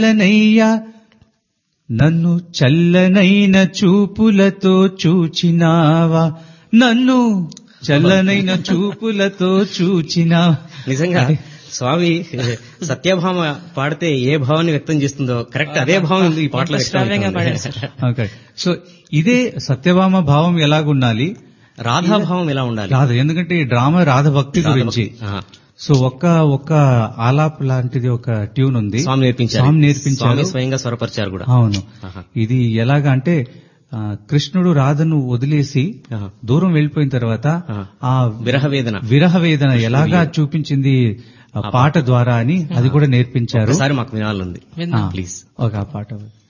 చల్లనయ్యా నన్ను చల్లనైన చూపులతో చూచినావా నన్ను చల్లనైన చూపులతో చూచినా నిజంగా స్వామి సత్యభామ పాడితే ఏ భావాన్ని వ్యక్తం చేస్తుందో కరెక్ట్ అదే భావం ఈ పాటలో వ్యక్తం శ్రావ్యంగా అవుతుంది. పాడారు ఓకే సో ఇదే సత్యభామ భావం ఎలాగుండాలి రాధాభావం ఎలా ఉండాలి రాధ ఎందుకంటే ఈ డ్రామా రాధ భక్తి గురించి ఆహా. సో ఒక్క ఒక్క ఆలాప్ లాంటిది ఒక ట్యూన్ ఉంది స్వామి నేర్పించారు స్వామి నేర్పించారు స్వామి స్వయంగా స్వరపరిచారు కూడా అవును ఆహా. ఇది ఎలాగా అంటే ఆ, కృష్ణుడు రాధను వదిలేసి ఆహా. దూరం వెళ్ళిపోయిన తర్వాత ఆహా. ఆ విరహ వేదన విరహ వేదన ఎలాగా చూపించింది ఆ పాట ద్వారా అని అది కూడా నేర్పించారు ఒకసారి మాకు వినాలంది విందాం. ఆ, ప్లీజ్ ఒక ఆ పాట